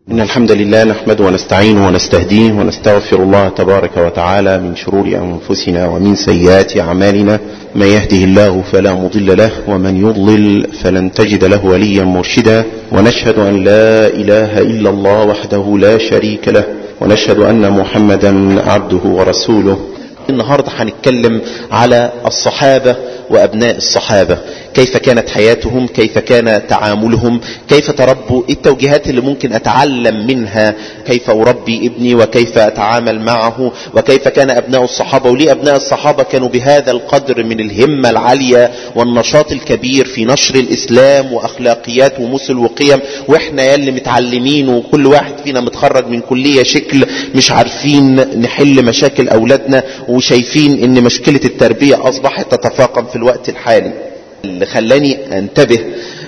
إن الحمد لله نحمده ونستعينه ونستهديه ونستغفر الله تبارك وتعالى من شرور أنفسنا ومن سيئات أعمالنا من يهده الله فلا مضل له ومن يضلل فلن تجد له وليا مرشدا ونشهد أن لا إله إلا الله وحده لا شريك له ونشهد أن محمدا عبده ورسوله النهاردة هنتكلم على الصحابة وأبناء الصحابة كيف كانت حياتهم كيف كان تعاملهم كيف تربوا التوجيهات اللي ممكن أتعلم منها كيف أربي ابني وكيف أتعامل معه وكيف كان أبناء الصحابة وليه أبناء الصحابة كانوا بهذا القدر من الهمة العالية والنشاط الكبير في نشر الإسلام وأخلاقيات ومثل وقيم وإحنا يلي متعلمين وكل واحد فينا متخرج من كلية شكل مش عارفين نحل مشاكل أولادنا وشايفين ان مشكلة التربية أصبحت تتفاقم في الوقت الحالي اللي خلاني انتبه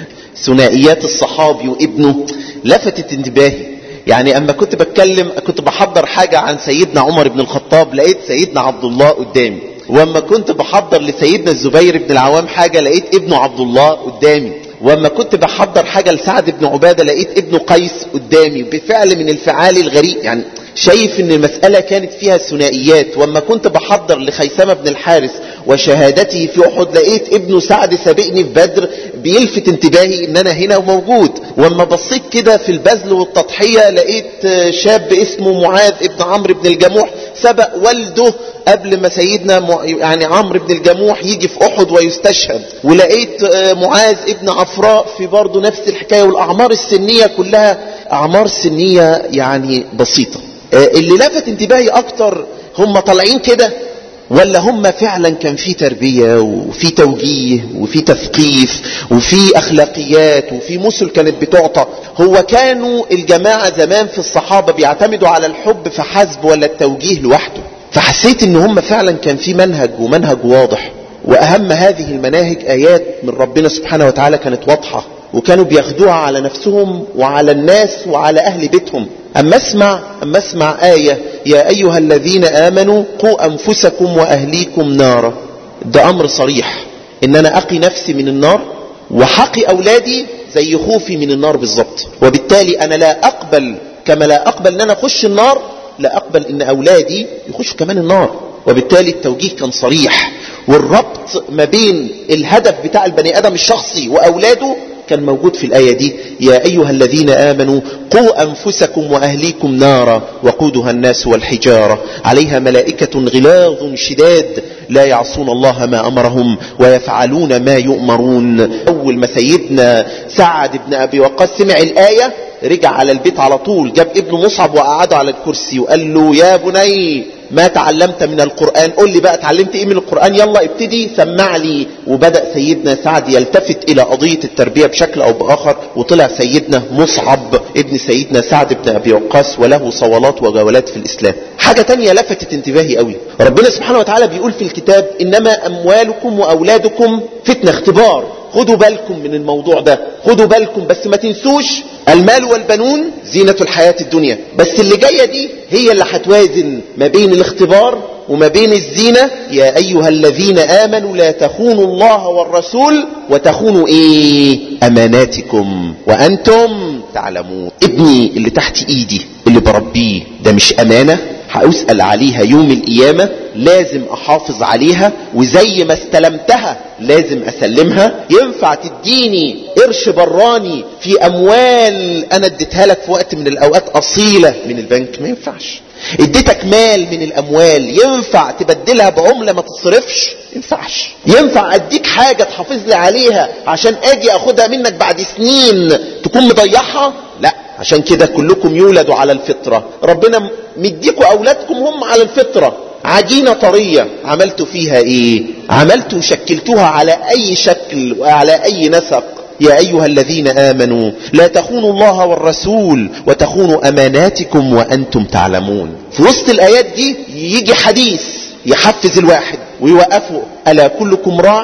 ثنائيات الصحابي وابنه لفتت انتباهي يعني اما كنت بتكلم كنت بحضر حاجة عن سيدنا عمر بن الخطاب لقيت سيدنا عبد الله قدامي واما كنت بحضر لسيدنا الزبير بن العوام حاجة لقيت ابنه عبد الله قدامي واما كنت بحضر حاجة لسعد بن عبادة لقيت ابنه قيس قدامي بفعل من الفعال الغريب يعني شايف ان المسألة كانت فيها ثنائيات واما كنت بحضر لخيثمة بن الحارث وشهادته في احد لقيت ابنه سعد سابقني في بدر بيلفت انتباهي ان انا هنا وموجود واما بصيت كده في البذل والتضحية لقيت شاب اسمه معاذ ابن عمرو بن الجموح سبق والده قبل ما سيدنا يعني عمرو بن الجموح يجي في احد ويستشهد ولقيت معاذ ابن عفراء في برضه نفس الحكاية والاعمار السنية كلها اعمار سنية يعني بسيطة اللي لفت انتباهي اكتر هم طالعين كده ولا هم فعلا كان في تربية وفي توجيه وفي تثقيف وفي اخلاقيات وفي مثل كانت بتعطى هو كانوا الجماعة زمان في الصحابة بيعتمدوا على الحب فحسب ولا التوجيه لوحده فحسيت ان هم فعلا كان في منهج ومنهج واضح واهم هذه المناهج ايات من ربنا سبحانه وتعالى كانت واضحة وكانوا بياخدوها على نفسهم وعلى الناس وعلى اهل بيتهم اما اسمع اما اسمع آية يا ايها الذين امنوا قوا انفسكم واهليكم نارا ده امر صريح ان انا اقي نفسي من النار وحقي اولادي زي خوفي من النار بالظبط وبالتالي انا لا اقبل كما لا اقبل ان انا اخش النار لا اقبل ان اولادي يخشوا كمان النار وبالتالي التوجيه كان صريح والربط ما بين الهدف بتاع البني ادم الشخصي واولاده كان موجود في الآية دي يا أيها الذين آمنوا قوا أنفسكم وأهليكم نارا وقودها الناس والحجارة عليها ملائكة غلاظ شداد لا يعصون الله ما أمرهم ويفعلون ما يؤمرون أول ما سيدنا سعد بن أبي وقاص سمع الآية رجع على البيت على طول جاب ابنه مصعب وقعده على الكرسي وقال له يا بني ما تعلمت من القرآن قل لي بقى تعلمت ايه من القرآن يلا ابتدي سمع لي وبدأ سيدنا سعد يلتفت الى قضية التربية بشكل او باخر وطلع سيدنا مصعب ابن سيدنا سعد بن ابي وقاص وله صولات وجولات في الاسلام حاجة تانية لفتت انتباهي قوي ربنا سبحانه وتعالى بيقول في الكتاب انما اموالكم واولادكم فتنة اختبار خدوا بالكم من الموضوع ده خدوا بالكم بس ما تنسوش المال والبنون زينة الحياة الدنيا بس اللي جاية دي هي اللي هتوازن ما بين الاختبار وما بين الزينة يا أيها الذين آمنوا لا تخونوا الله والرسول وتخونوا إيه أماناتكم وأنتم تعلمون ابني اللي تحت إيدي اللي بربيه ده مش أمانة هأسأل عليها يوم القيامة لازم أحافظ عليها وزي ما استلمتها لازم أسلمها ينفع تديني قرش براني في أموال أنا اديتها لك في وقت من الأوقات أصيلة من البنك ما ينفعش اديتك مال من الأموال ينفع تبدلها بعملة ما تصرفش ينفعش ينفع أديك حاجة تحافظ لي عليها عشان أجي أخدها منك بعد سنين تكون مضيعها لا عشان كده كلكم يولدوا على الفطرة ربنا مديكوا أولادكم هم على الفطرة عجينة طرية عملتوا فيها ايه عملتوا شكلتوها على اي شكل وعلى اي نسق يا ايها الذين امنوا لا تخونوا الله والرسول وتخونوا اماناتكم وانتم تعلمون في وسط الايات دي يجي حديث يحفز الواحد ويوقفه الا كلكم راع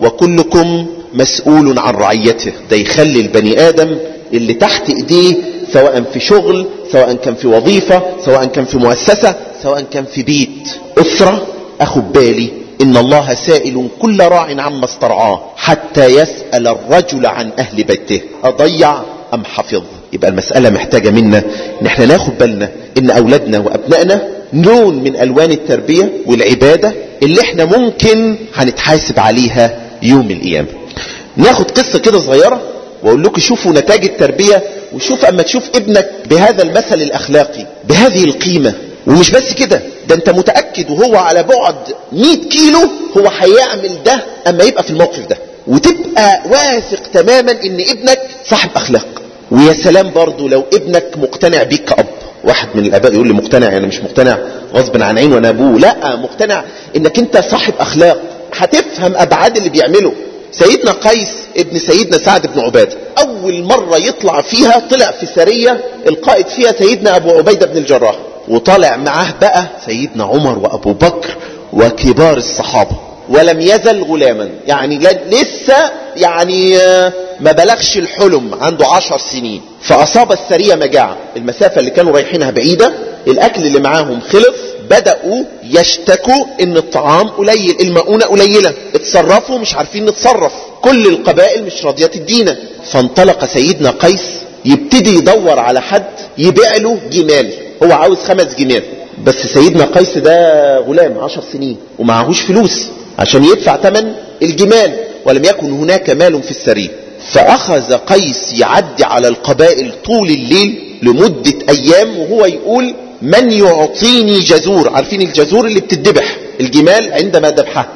وكلكم مسؤول عن رعيته ده يخلي البني ادم اللي تحت ايديه سواء في شغل سواء كان في وظيفة سواء كان في مؤسسة سواء كان في بيت أسرة أخد بالي إن الله سائل كل راع عما استرعاه حتى يسأل الرجل عن أهل بيته أضيع أم حفظ يبقى المسألة محتاجة منا ان احنا ناخد بالنا ان اولادنا وابنائنا لون من الوان التربية والعبادة اللي احنا ممكن هنتحاسب عليها يوم القيامة ناخد قصة كده صغيرة واقول لكم شوفوا نتاج التربية وشوف اما تشوف ابنك بهذا المثل الاخلاقي بهذه القيمة ومش بس كده ده انت متأكد وهو على بعد 100 كيلو هو هيعمل ده اما يبقى في الموقف ده وتبقى واثق تماما ان ابنك صاحب اخلاق ويا سلام برضو لو ابنك مقتنع بيك كأب واحد من الاباء يقول لي مقتنع يعني مش مقتنع غصب عن عين وانا ابوه لا مقتنع انك انت صاحب اخلاق هتفهم ابعاد اللي بيعمله سيدنا قيس ابن سيدنا سعد بن عبادة اول مرة يطلع فيها طلع في سرية القائد فيها سيدنا ابو عبيدة بن الجراح وطالع معاه بقى سيدنا عمر وابو بكر وكبار الصحابة ولم يزل غلاما يعني لسه يعني ما بلغش الحلم عنده عشر سنين فأصاب السرية مجاعة المسافة اللي كانوا رايحينها بعيدة الأكل اللي معاهم خلص بدأوا يشتكوا ان الطعام قليل المؤونة قليلة اتصرفوا مش عارفين نتصرف كل القبائل مش راضية تدينا فانطلق سيدنا قيس يبتدي يدور على حد يبيع له جمال هو عاوز خمس جمال بس سيدنا قيس ده غلام عشر سنين ومعهوش فلوس عشان يدفع ثمن الجمال ولم يكن هناك مال في السرير فأخذ قيس يعدي على القبائل طول الليل لمدة أيام وهو يقول من يعطيني جزور عارفين الجزور اللي بتدبح الجمال عندما ذبحها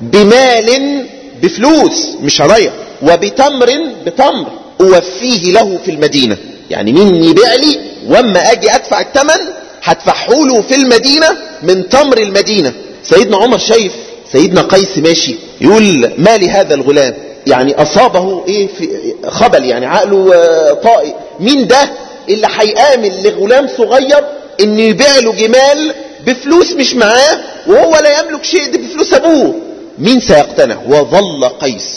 بمال بفلوس مش هرايا وبتمر بتمر أوفيه له في المدينة يعني مين يبيع لي واما اجي ادفع الثمن هدفعه له في المدينة من تمر المدينة سيدنا عمر شايف سيدنا قيس ماشي يقول ما لهذا الغلام يعني اصابه ايه في خبل يعني عقله طائي مين ده اللي هيآمن لغلام صغير ان يبيع له جمال بفلوس مش معاه وهو لا يملك شيء دي بفلوس ابوه مين سيقتنع وظل قيس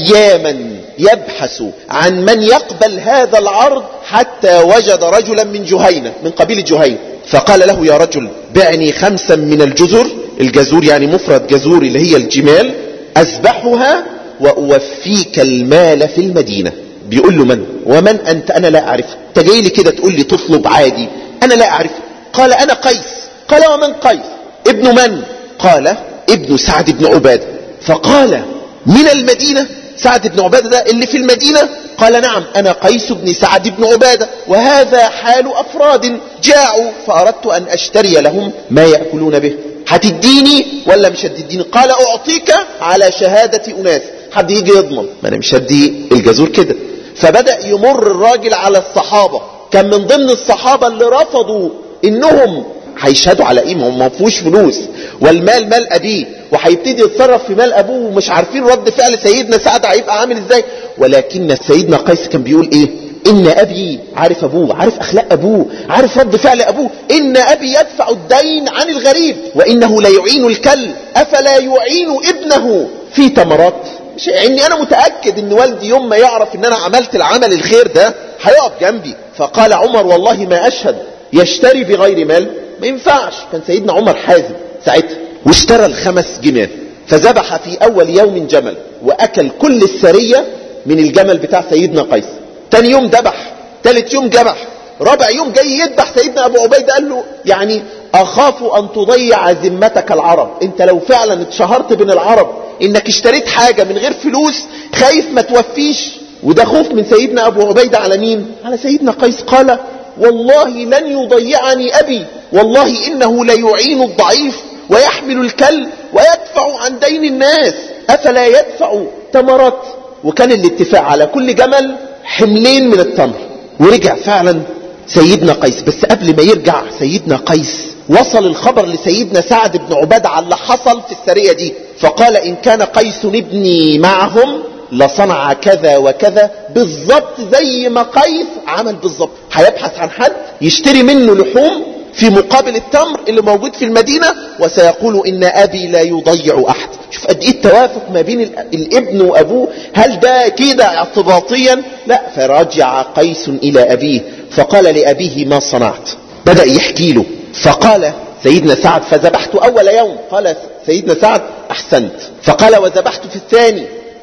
اياما يبحث عن من يقبل هذا العرض حتى وجد رجلا من جهينة من قبيلة جهينة فقال له يا رجل بعني خمسا من الجزر الجزور يعني مفرد جزور اللي هي الجمال أذبحها وأوفيك المال في المدينة بيقول له من ومن أنت أنا لا أعرفه انت جاي لي كده تقول لي تطلب عادي أنا لا أعرفه قال أنا قيس قال ومن قيس ابن من قال ابن سعد بن عبادة فقال من المدينة سعد بن عبادة ده اللي في المدينة قال نعم أنا قيس بن سعد بن عبادة وهذا حال أفراد جاعوا فأردت أن أشتري لهم ما يأكلون به هتديني ولا مش هتديني قال أعطيك على شهادة أناس حد يجي يضمن ما أنا مش هدي الجزور كده فبدأ يمر الراجل على الصحابة كان من ضمن الصحابة اللي رفضوا انهم هيشهدوا على ايه ما هم ما فيهوش فلوس والمال مال ابيه وهيبتدي يتصرف في مال ابوه ومش عارفين رد فعل سيدنا سعد هيبقى عامل ازاي ولكن سيدنا قيس كان بيقول ايه ان ابي عارف ابوه عارف اخلاق ابوه عارف رد فعل ابوه ان ابي يدفع الدين عن الغريب وانه لا يعين الكل افلا يعين ابنه في تمرات مش يعني انا متاكد ان والدي يوم ما يعرف ان انا عملت العمل الخير ده هيقف جنبي فقال عمر والله ما اشهد يشتري بغير مال ما ينفعش كان سيدنا عمر حازم ساعتها واشترى الخمس جمال فذبح في اول يوم جمل واكل كل السرية من الجمل بتاع سيدنا قيس تاني يوم ذبح تالت يوم ذبح رابع يوم جاي يذبح سيدنا ابو عبيده قال له يعني اخاف ان تضيع ذمتك العرب انت لو فعلا اتشهرت بين العرب انك اشتريت حاجة من غير فلوس خايف ما توفيش وده خوف من سيدنا ابو عبيدة على مين على سيدنا قيس قال والله لن يضيعني ابي والله انه ليعين الضعيف ويحمل الكل ويدفع عن دين الناس افلا يدفع تمرات وكان الاتفاق على كل جمل حملين من التمر ورجع فعلا سيدنا قيس بس قبل ما يرجع سيدنا قيس وصل الخبر لسيدنا سعد بن عبادة على اللي حصل في السرية دي فقال إن كان قيس ابني معهم لصنع كذا وكذا بالظبط زي ما قيس عمل بالظبط هيبحث عن حد يشتري منه لحوم في مقابل التمر اللي موجود في المدينة وسيقول إن أبي لا يضيع أحد شوف قد إيه التوافق ما بين الابن وأبوه هل ده كده اعتباطيا لا فرجع قيس إلى أبيه فقال لأبيه ما صنعت بدأ يحكي له فقال سيدنا سعد فذبحت أول يوم قال سيدنا سعد أحسنت فقال وذبحت في الثاني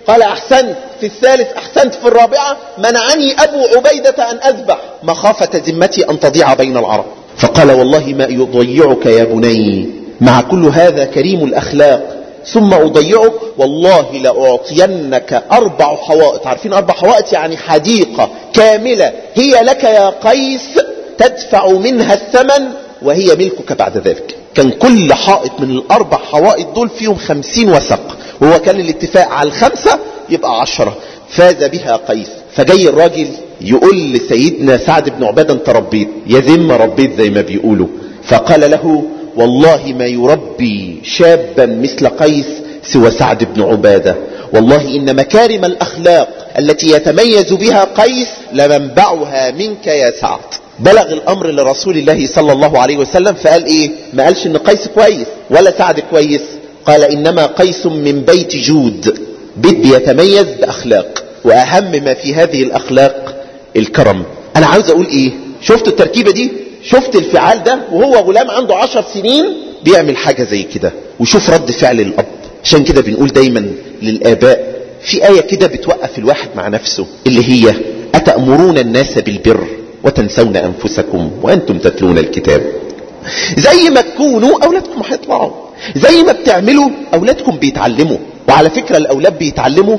قال أحسنت في الثالث أحسنت في الرابعة منعني أبو عبيدة أن أذبح مخافة ذمتي أن تضيع بين العرب فقال والله ما يضيعك يا بني مع كل هذا كريم الأخلاق ثم أضيعك والله لأعطينك أربع حوائط عارفين أربع حوائط يعني حديقة كاملة هي لك يا قيس تدفع منها الثمن وهي ملكك بعد ذلك كان كل حائط من الأربع حوائط دول فيهم خمسين وثق وهو كان الاتفاق على الخمسة يبقى عشرة فاز بها قيس فجاي الراجل يقول لسيدنا سعد بن عبادة انت ربيت يا ذم ربيت زي ما بيقولوا فقال له والله ما يربي شابا مثل قيس سوى سعد بن عبادة والله إن مكارم الأخلاق التي يتميز بها قيس لمنبعها منك يا سعد بلغ الأمر لرسول الله صلى الله عليه وسلم فقال إيه ما قالش إن قيس كويس ولا سعد كويس قال إنما قيس من بيت جود بيت بيتميز بأخلاق وأهم ما في هذه الأخلاق الكرم أنا عاوز أقول إيه شفت التركيبة دي شفت الفعال ده وهو غلام عنده عشر سنين بيعمل حاجة زي كده وشوف رد فعل الأب عشان كده بنقول دايما للآباء في آية كده بتوقف الواحد مع نفسه اللي هي أتأمرون الناس بالبر وتنسون أنفسكم وأنتم تتلون الكتاب زي ما تكونوا أولادكم هيطلعوا زي ما بتعملوا أولادكم بيتعلموا وعلى فكرة الأولاد بيتعلموا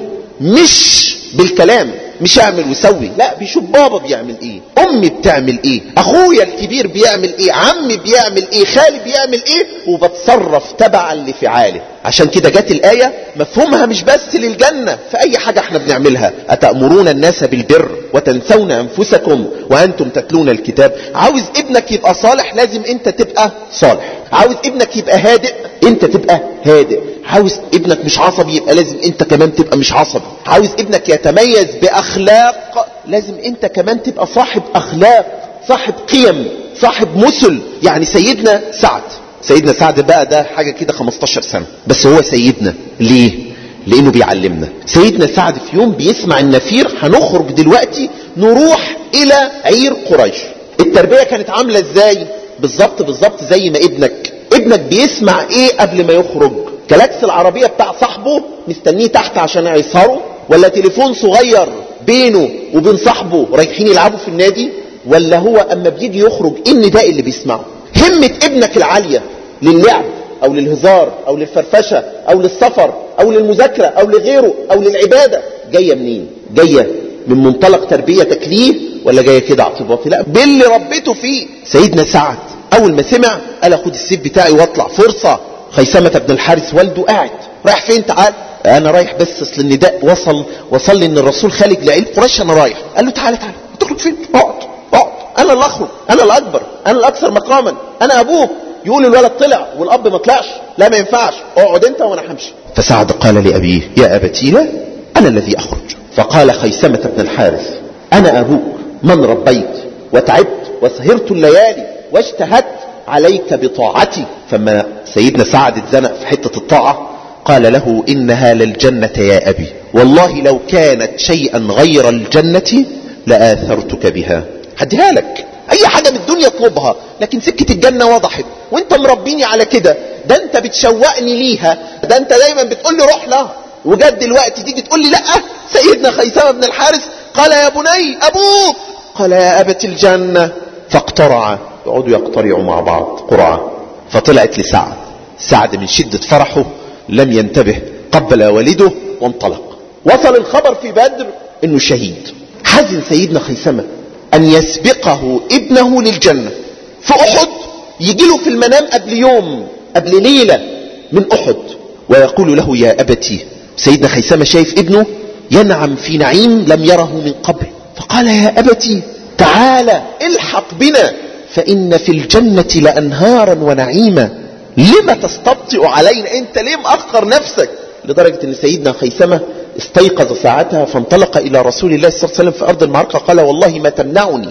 مش بالكلام مش اعمل وسوي لا بيشوف بابا بيعمل ايه امي بتعمل ايه اخويا الكبير بيعمل ايه عمي بيعمل ايه خالي بيعمل ايه وبتصرف تبعا لفعاله عشان كده جت الآية مفهومها مش بس للجنة في أي حاجة احنا بنعملها أتأمرون الناس بالبر وتنسون أنفسكم وأنتم تتلون الكتاب عاوز ابنك يبقى صالح لازم أنت تبقى صالح عاوز ابنك يبقى هادئ أنت تبقى هادئ عاوز ابنك مش عصبي يبقى لازم أنت كمان تبقى مش عصبي عاوز ابنك يتميز بأخلاق لازم أنت كمان تبقى صاحب أخلاق صاحب قيم صاحب مثل يعني سيدنا سعد سيدنا سعد بقى ده حاجة كده 15 سنة بس هو سيدنا ليه لانه بيعلمنا سيدنا سعد في يوم بيسمع النفير هنخرج دلوقتي نروح الى عير قريش التربية كانت عاملة ازاي بالظبط بالظبط زي ما ابنك ابنك بيسمع ايه قبل ما يخرج كلاكس العربية بتاع صاحبه مستنيه تحت عشان يعصره ولا تليفون صغير بينه وبين صاحبه رايحين يلعبوا في النادي ولا هو اما بيجي يخرج ايه النداء اللي بيسمعه همة ابنك العالية للعب او للهزار او للفرفشة او للسفر او للمذاكرة او لغيره او للعبادة جاية منين جاية من منطلق تربيتك ليه ولا جاية كده اعتباطي لا باللي ربيته فيه سيدنا سعد اول ما سمع قال اخد السيف بتاعي واطلع فرصة خيسمة بن الحارث والده قاعد رايح فين تعال انا رايح بس اصل النداء وصل وصل لي ان الرسول خارج لعيل قريش انا رايح قال له تعالى تعالى تخرج فين اقعد اقعد انا اللي اخرج انا الاكبر انا الاكثر مقاما انا ابوك يقول الولد طلع والاب ما طلعش لا ما ينفعش اقعد انت وانا همشي فسعد قال لابيه يا ابتي لا انا الذي اخرج فقال خيسمة بن الحارث انا ابوك من ربيت وتعبت وسهرت الليالي واجتهدت عليك بطاعتي فما سيدنا سعد اتزنق في حتة الطاعة قال له إنها للجنة يا أبي والله لو كانت شيئا غير الجنة لآثرتك بها هديها لك أي حاجة من الدنيا اطلبها لكن سكة الجنة وضحت وانت مربيني على كده ده انت بتشوقني ليها ده انت دايما بتقول لي روح لها وجد دلوقتي تيجي تقول لي لا سيدنا خيثمة بن الحارث قال يا بني أبوك قال يا أبت الجنة فاقترعا يقعدوا يقترعوا مع بعض قرعة فطلعت لسعد سعد من شدة فرحه لم ينتبه قبل والده وانطلق وصل الخبر في بدر انه شهيد حزن سيدنا خيثمة ان يسبقه ابنه للجنة في احد يجي له في المنام قبل يوم قبل ليلة من احد ويقول له يا ابتي سيدنا خيثمة شايف ابنه ينعم في نعيم لم يره من قبل فقال يا ابتي تعالى الحق بنا فإن في الجنة لأنهارا ونعيما لما تستبطئ علينا انت ليه مأخر نفسك لدرجة ان سيدنا خيثمة استيقظ ساعتها فانطلق الى رسول الله صلى الله عليه وسلم في ارض المعركة قال والله ما تمنعني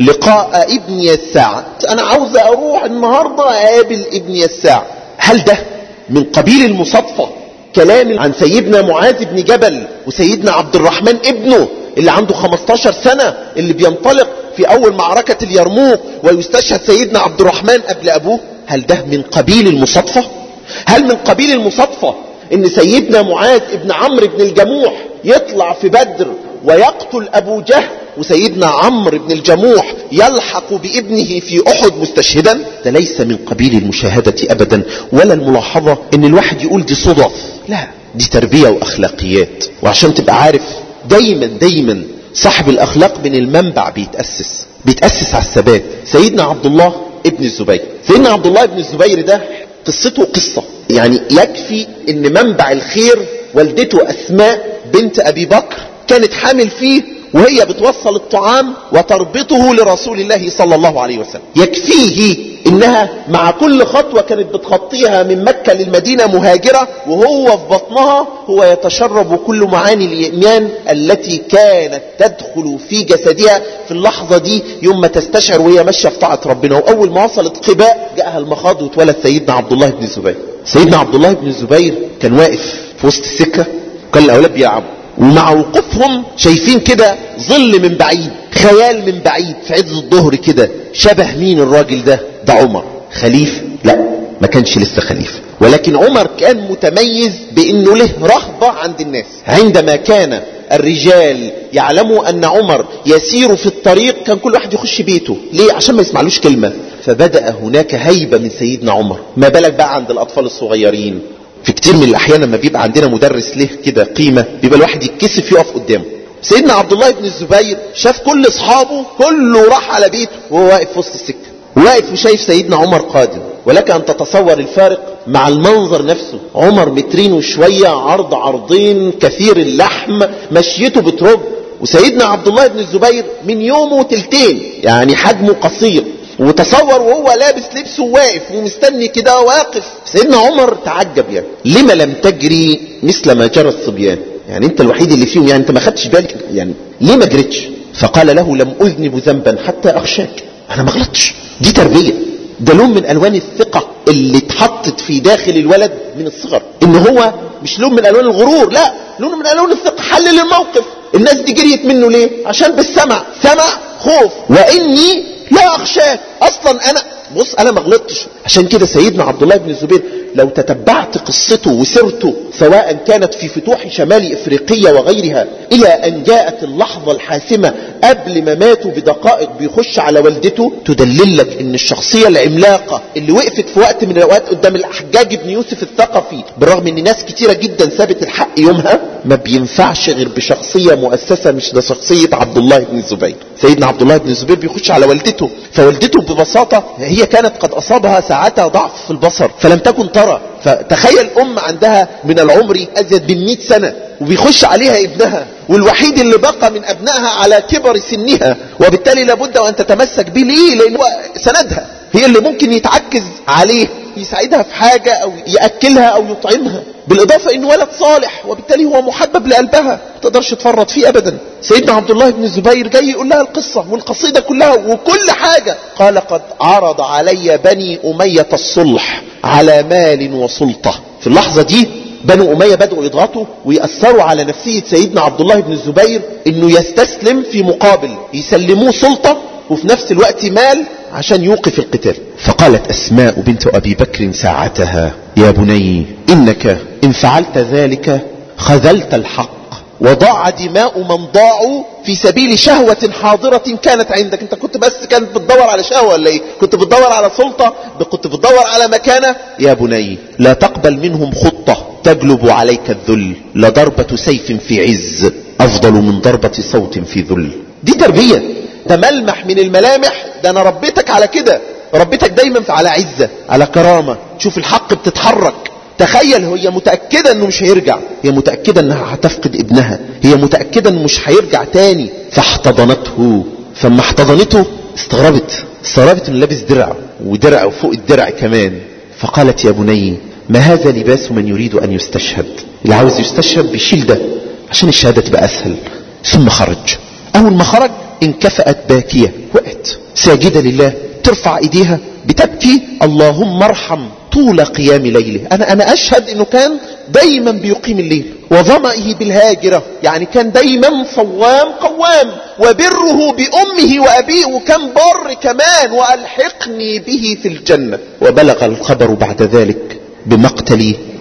لقاء ابني الساعة انا عاوز اروح النهاردة اقابل ابني الساعة هل ده من قبيل المصادفة كلام عن سيدنا معاذ بن جبل وسيدنا عبد الرحمن ابنه اللي عنده 15 سنة اللي بينطلق في اول معركة اليرموك ويستشهد سيدنا عبد الرحمن قبل ابوه هل ده من قبيل المصادفة هل من قبيل المصادفة ان سيدنا معاذ ابن عمرو بن الجموح يطلع في بدر ويقتل ابو جهل وسيدنا عمرو بن الجموح يلحق بابنه في احد مستشهدا ده ليس من قبيل المشاهدة ابدا ولا الملاحظة ان الواحد يقول دي صدف لا دي تربية واخلاقيات وعشان تبقى عارف دايما دايما صاحب الاخلاق من المنبع بيتأسس بيتأسس على الثبات سيدنا عبد الله ابن الزبير سيدنا عبد الله ابن الزبير ده قصته قصة يعني يكفي ان منبع الخير والدته اسماء بنت ابي بكر كانت حامل فيه وهي بتوصل الطعام وتربطه لرسول الله صلى الله عليه وسلم يكفيه انها مع كل خطوة كانت بتخطيها من مكة للمدينة مهاجرة وهو في بطنها هو يتشرب كل معاني الإيمان التي كانت تدخل في جسدها في اللحظة دي يوم ما تستشعر وهي ماشية في طاعة ربنا وأول ما وصلت قباء جاءها المخاض واتولد سيدنا عبد الله بن الزبير سيدنا عبد الله بن الزبير كان واقف في وسط السكة وكان الأولاد بيلعبوا ومع وقوفهم شايفين كده ظل من بعيد خيال من بعيد في عز الظهر كده شبه مين الراجل ده ده عمر خليفة لا ما كانش لسه خليفة ولكن عمر كان متميز بانه له رهبة عند الناس عندما كان الرجال يعلموا ان عمر يسير في الطريق كان كل واحد يخش بيته ليه عشان ما يسمعلوش كلمة فبدأ هناك هيبة من سيدنا عمر ما بالك بقى عند الاطفال الصغيرين في كتير من الاحيان لما بيبقى عندنا مدرس له كده قيمة بيبقى الواحد يتكسف يقف قدامه سيدنا عبد الله بن الزبير شاف كل اصحابه كله راح على بيته وهو واقف في وسط السكه واقف وشايف سيدنا عمر قادم ولك ان تتصور الفارق مع المنظر نفسه عمر مترين وشويه عرض عرضين كثير اللحم مشيته بترب وسيدنا عبد الله بن الزبير من يومه تلتين يعني حجمه قصير وتصور وهو لابس لبسه واقف ومستني كده واقف سيدنا عمر تعجب يعني لما لم تجري مثل ما جرى الصبيان يعني انت الوحيد اللي فيهم يعني انت ما خدتش بالك يعني ليه ما جريتش فقال له لم اذنب ذنبا حتى اخشاك انا ما غلطتش دي تربيه ده لون من الوان الثقه اللي اتحطت في داخل الولد من الصغر ان هو مش لون من الوان الغرور لا لون من الوان الثقه حلل الموقف الناس دي جريت منه ليه عشان بالسمع سمع خوف واني لا اخشاك اصلا انا بص انا ما غلطتش عشان كده سيدنا عبد الله بن الزبير لو تتبعت قصته وسيرته سواء كانت في فتوح شمال افريقيا وغيرها الى ان جاءت اللحظة الحاسمة قبل ما ماتوا بدقائق بيخش على والدته تدلل لك ان الشخصية العملاقة اللي وقفت في وقت من الاوقات قدام الاحجاج بن يوسف الثقفي بالرغم ان ناس كتيرة جدا سابت الحق يومها ما بينفعش غير بشخصية مؤسسة مش ده شخصية عبد الله بن الزبير سيدنا عبد الله بن الزبير بيخش على والدته فوالدته ببساطة هي كانت قد اصابها ساعتها ضعف في البصر فلم تكن ترى فتخيل ام عندها من العمر ازيد من 100 سنة وبيخش عليها ابنها والوحيد اللي بقى من ابنائها على كبر سنها وبالتالي لابد ان تتمسك به ليه لان هو سندها هي اللي ممكن يتعكز عليه يساعدها في حاجة او يأكلها او يطعمها بالاضافة انه ولد صالح وبالتالي هو محبب لقلبها ما تقدرش تفرط فيه ابدا سيدنا عبد الله بن الزبير جاي يقول لها القصة والقصيدة كلها وكل حاجة قال قد عرض علي بني امية الصلح على مال وسلطة في اللحظة دي بنو أمية بدأوا يضغطوا ويأثروا على نفسية سيدنا عبد الله بن الزبير انه يستسلم في مقابل يسلموه سلطة وفي نفس الوقت مال عشان يوقف القتال فقالت أسماء بنت أبي بكر ساعتها يا بني إنك إن فعلت ذلك خذلت الحق وضاع دماء من ضاعوا في سبيل شهوة حاضرة كانت عندك انت كنت بس كانت بتدور على شهوة ولا ايه كنت بتدور على سلطة كنت بتدور على مكانة يا بني لا تقبل منهم خطة تجلب عليك الذل لضربة سيف في عز افضل من ضربة صوت في ذل دي تربية ده ملمح من الملامح ده انا ربيتك على كده ربيتك دايما على عزة على كرامة تشوف الحق بتتحرك تخيل هي متأكدة انه مش هيرجع هي متأكدة انها هتفقد ابنها هي متأكدة انه مش هيرجع تاني فاحتضنته فما احتضنته استغربت استغربت انه لابس درع ودرع وفوق الدرع كمان فقالت يا بني ما هذا لباس من يريد ان يستشهد اللي عاوز يستشهد بيشيل ده عشان الشهادة تبقى اسهل ثم خرج اول ما خرج انكفأت باكية وقعت ساجدة لله ترفع ايديها بتبكي اللهم ارحم طول قيام ليله انا انا اشهد انه كان دايما بيقيم الليل وظمئه بالهاجرة يعني كان دايما صوام قوام وبره بامه وابيه وكان بر كمان والحقني به في الجنة وبلغ الخبر بعد ذلك بمقتل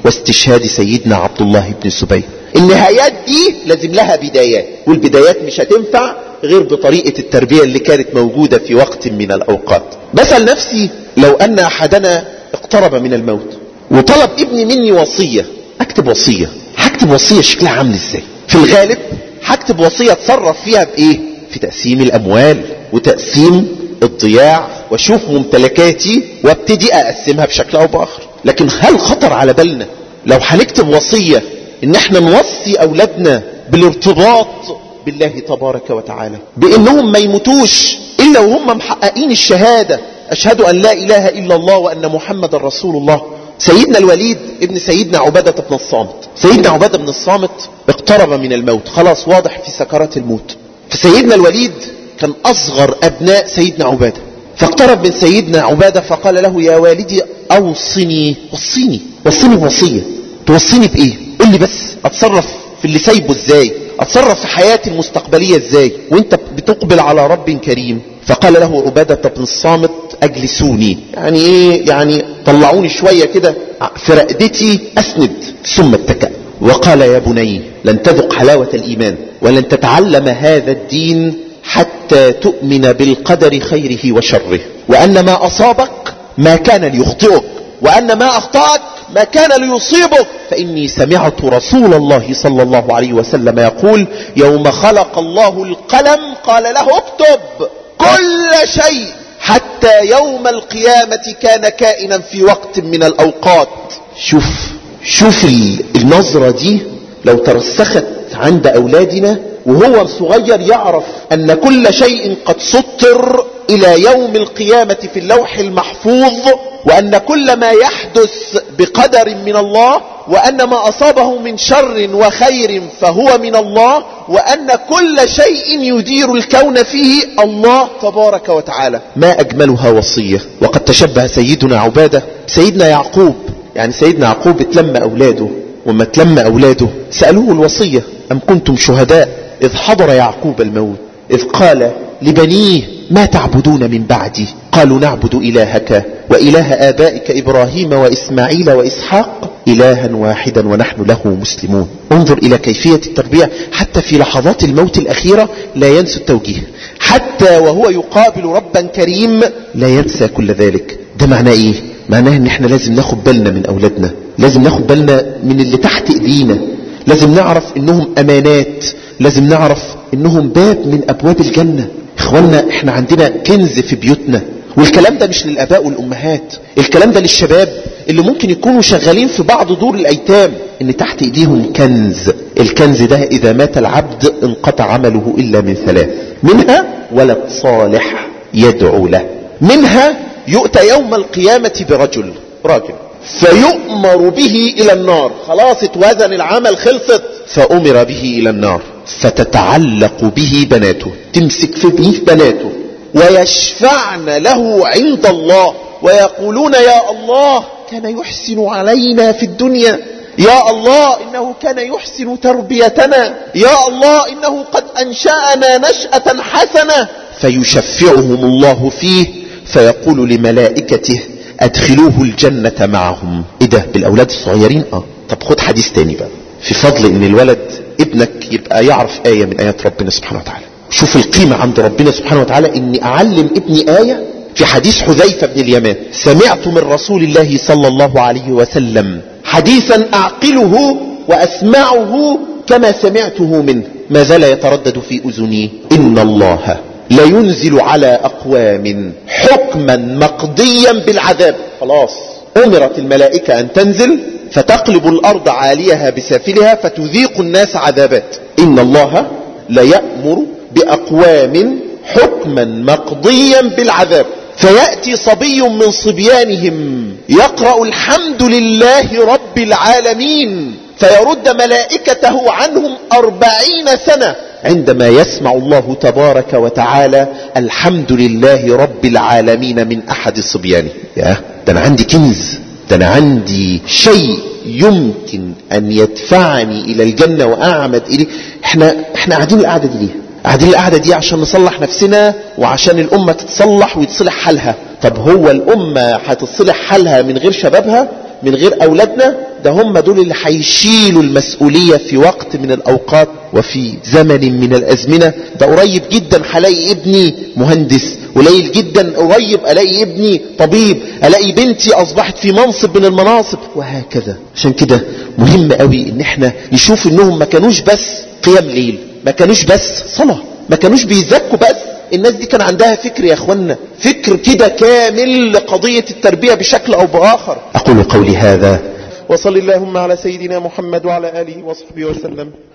واستشهاد سيدنا عبد الله بن الزبير النهايات دي لازم لها بدايات والبدايات مش هتنفع غير بطريقة التربية اللي كانت موجودة في وقت من الأوقات بسأل نفسي لو أن أحدنا اقترب من الموت وطلب ابني مني وصية أكتب وصية هكتب وصية شكلها عامل ازاي في الغالب هكتب وصية اتصرف فيها بإيه في تقسيم الأموال وتقسيم الضياع واشوف ممتلكاتي وابتدي اقسمها بشكل او باخر لكن هل خطر على بالنا لو هنكتب وصية ان احنا نوصي اولادنا بالارتباط بالله تبارك وتعالى بانهم ما يموتوش الا وهم محققين الشهادة اشهد ان لا اله الا الله وان محمد رسول الله سيدنا الوليد ابن سيدنا عبادة بن الصامت سيدنا عبادة بن الصامت اقترب من الموت خلاص واضح في سكرات الموت فسيدنا الوليد كان أصغر أبناء سيدنا عبادة فاقترب من سيدنا عبادة فقال له يا والدي أوصني وصيني وصيني بوصية توصيني بإيه قل لي بس أتصرف في اللي سايبه إزاي أتصرف في حياتي المستقبلية إزاي وانت بتقبل على رب كريم فقال له عبادة بن الصامت أجلسوني يعني إيه يعني طلعوني شوية كده في رقدتي أسند ثم اتكأ وقال يا بني لن تذق حلاوة الإيمان ولن تتعلم هذا الدين حتى تؤمن بالقدر خيره وشره وأن ما أصابك ما كان ليخطئك وأن ما أخطأك ما كان ليصيبك فإني سمعت رسول الله صلى الله عليه وسلم يقول يوم خلق الله القلم قال له اكتب كل شيء حتى يوم القيامة كان كائنا في وقت من الأوقات شوف شوف النظرة دي لو ترسخت عند أولادنا وهو صغير يعرف أن كل شيء قد سطر إلى يوم القيامة في اللوح المحفوظ وأن كل ما يحدث بقدر من الله وأن ما أصابه من شر وخير فهو من الله وأن كل شيء يدير الكون فيه الله تبارك وتعالى ما أجملها وصية وقد تشبه سيدنا عبادة سيدنا يعقوب يعني سيدنا يعقوب اتلم أولاده وما اتلم أولاده سألوه الوصية أم كنتم شهداء إذ حضر يعقوب الموت إذ قال لبنيه ما تعبدون من بعدي قالوا نعبد إلهك وإله آبائك إبراهيم وإسماعيل وإسحاق إلها واحدا ونحن له مسلمون انظر إلى كيفية التربية حتى في لحظات الموت الأخيرة لا ينسى التوجيه حتى وهو يقابل ربا كريم لا ينسى كل ذلك ده معناه إيه معناه ان احنا لازم ناخد بالنا من اولادنا لازم ناخد بالنا من اللي تحت ايدينا لازم نعرف انهم امانات لازم نعرف انهم باب من ابواب الجنة اخوانا احنا عندنا كنز في بيوتنا والكلام ده مش للاباء والامهات الكلام ده للشباب اللي ممكن يكونوا شغالين في بعض دور الايتام ان تحت ايديهم كنز الكنز ده اذا مات العبد انقطع عمله الا من ثلاث منها ولد صالح يدعو له منها يؤتى يوم القيامة برجل راجل فيؤمر به إلى النار خلاص اتوزن العمل خلصت فأمر به إلى النار فتتعلق به بناته تمسك في به بناته ويشفعن له عند الله ويقولون يا الله كان يحسن علينا في الدنيا يا الله إنه كان يحسن تربيتنا يا الله إنه قد أنشأنا نشأة حسنة فيشفعهم الله فيه فيقول لملائكته ادخلوه الجنة معهم ايه ده بالاولاد الصغيرين اه طب خد حديث تاني بقى في فضل ان الولد ابنك يبقى يعرف آية من آيات ربنا سبحانه وتعالى شوف القيمة عند ربنا سبحانه وتعالى اني اعلم ابني آية في حديث حذيفة بن اليمان سمعت من رسول الله صلى الله عليه وسلم حديثا اعقله واسمعه كما سمعته منه ما زال يتردد في اذني ان الله لينزل على أقوام حكما مقضيا بالعذاب خلاص أمرت الملائكة أن تنزل فتقلب الأرض عاليها بسافلها فتذيق الناس عذابات إن الله ليأمر بأقوام حكما مقضيا بالعذاب فيأتي صبي من صبيانهم يقرأ الحمد لله رب العالمين فيرد ملائكته عنهم أربعين سنة عندما يسمع الله تبارك وتعالى الحمد لله رب العالمين من أحد صبيانه يا ده أنا عندي كنز ده أنا عندي شيء يمكن أن يدفعني إلى الجنة وأعمد إليه احنا, احنا قاعدين القعدة دي ليه قاعدين القعدة دي عشان نصلح نفسنا وعشان الأمة تتصلح ويتصلح حالها طب هو الأمة هتتصلح حالها من غير شبابها من غير أولادنا ده هم دول اللي هيشيلوا المسؤولية في وقت من الأوقات وفي زمن من الأزمنة ده قريب جدا هلاقي ابني مهندس قليل جدا قريب ألاقي ابني طبيب ألاقي بنتي أصبحت في منصب من المناصب وهكذا عشان كده مهم قوي ان احنا نشوف انهم ما كانوش بس قيام ليل ما كانوش بس صلاة ما كانوش بيزكوا بس الناس دي كان عندها فكر يا اخوانا فكر كده كامل لقضية التربية بشكل او باخر اقول قولي هذا وصل اللهم على سيدنا محمد وعلى اله وصحبه وسلم